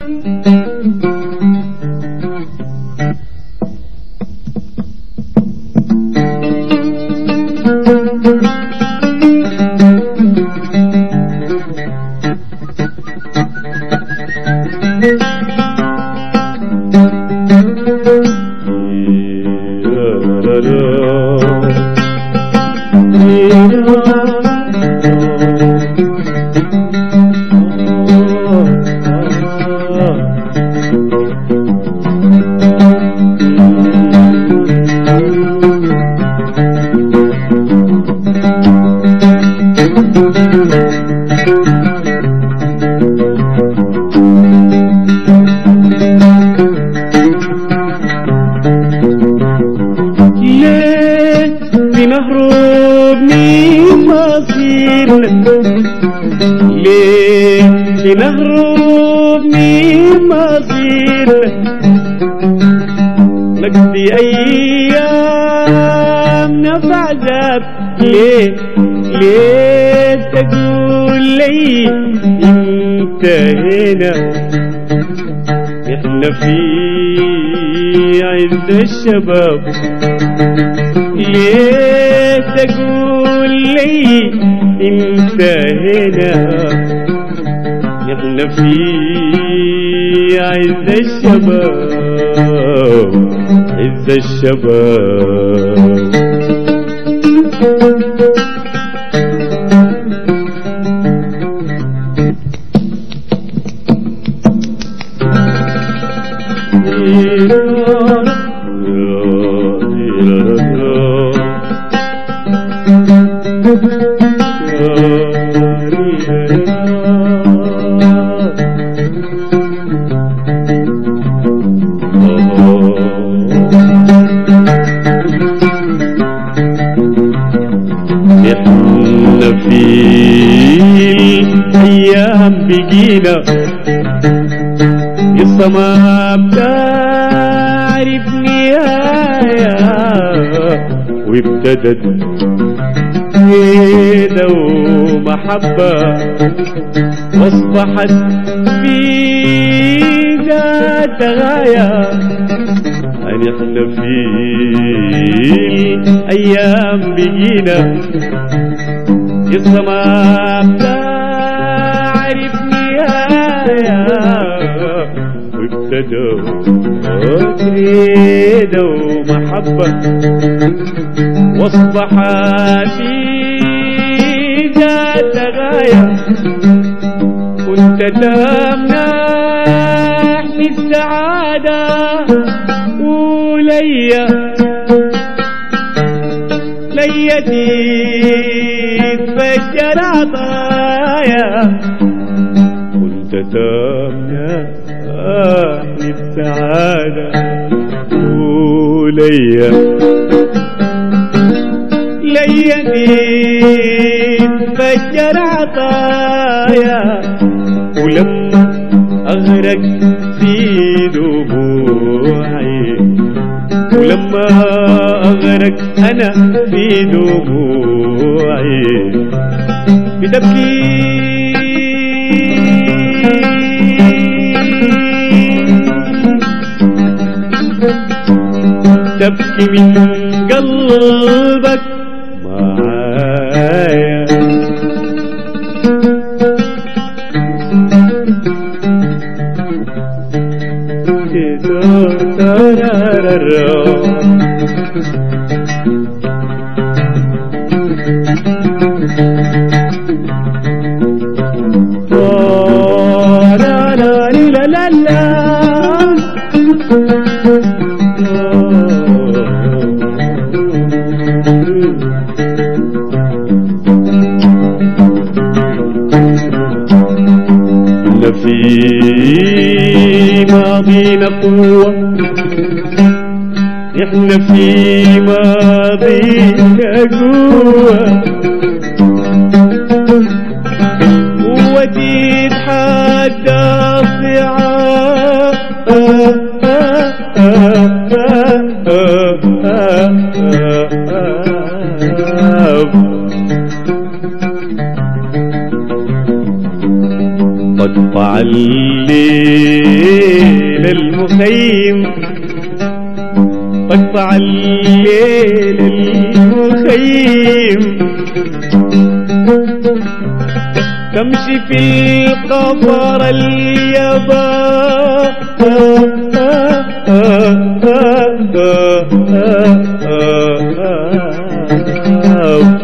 ليه بنهرب من مصيرنا ليه بنهرب من مصيرنا نقضي أيامنا في عذاب ليه ليه تقول لي انتهينا احنا في عز الشباب ليه تقول لي انتهينا احنا في عز الشباب عز الشباب احنا في الايام بقينا قصة ما بتعرف نهاية وابتدت كده ومحبة واصبحت في ذات غاية أن احنا في الأيام بقينا قصة ما بتعرف نهاية وابتدوا تريد ومحبة واصبحت في ذات غاية كنت تمنحني السعادة وليا ليتي تفجر عطايا كنت تمنحني السعادة وليا ليتي تفجر عطايا ولما أغرق في دموعي ولما أغرق أنا في دموعي بتبكي تبكي من قلبك معايا لا لا لا لا لا إن في ماضينا قوة إحنا في ماضينا قوة قوتي تحدى الصعاب قد طع الليل المخيم تقطع الليل المخيم تمشي في القفر اليابا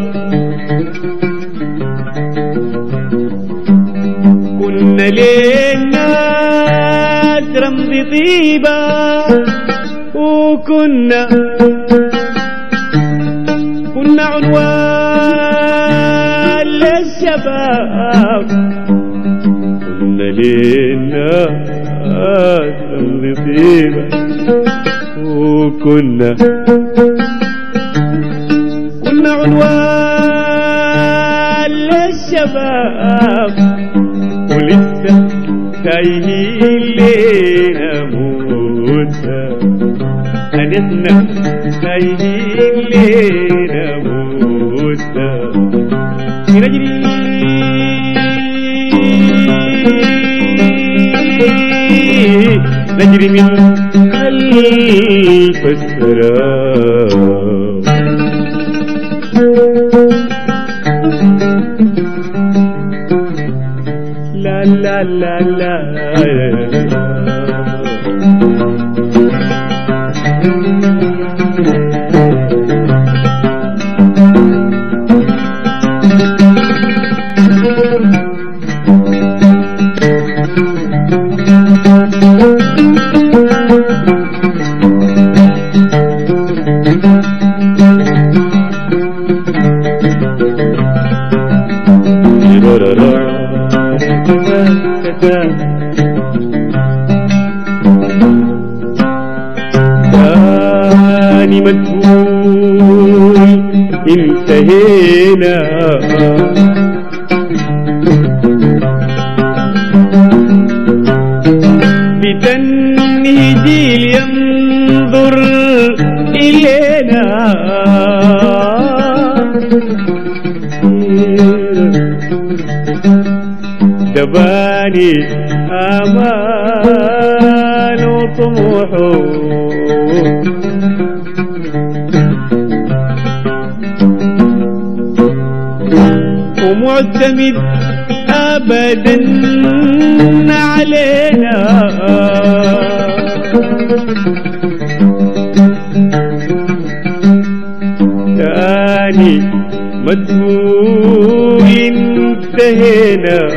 كنا للناس رمز طيبة وكنا كنا عنوان للشباب كنا للناس رمز طيبة وكنا كنا عنوان للشباب ولسه تايهين لينا موتى هنحنا تايهين لينا موتى نجري نجري من خلف السراب لا لا لا لا تاني مدفون انتهينا بتنهي جيل ينظر إلينا دباني آمان وطموحه ومعتمد ابدا علينا تاني مدفون انتهينا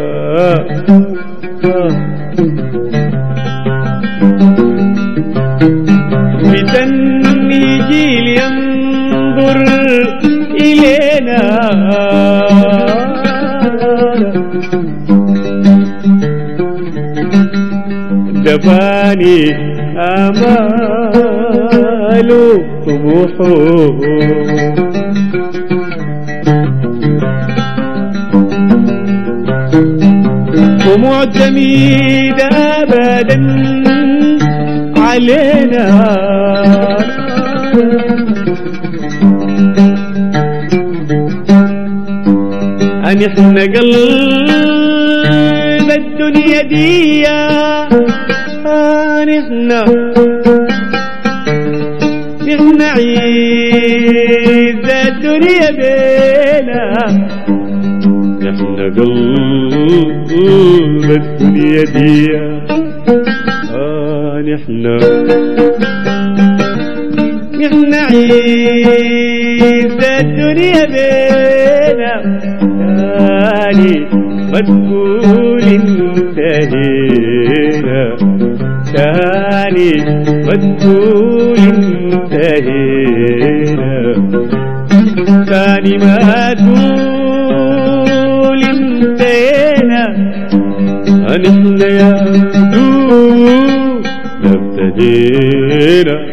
بتني جيل ينظر إلينا جباني آمال طموحه ومعتمد أبدا علينا أن احنا قلب الدنيا دي أن احنا احنا عيد الدنيا بينا احنا قلب الدنيا دي آه نحنا نحنا عيد الدنيا بينا تاني ما تقول انتهينا تاني ما تقول انتهينا تاني ما تقول انتهينا نحن يا دوب ابتدينا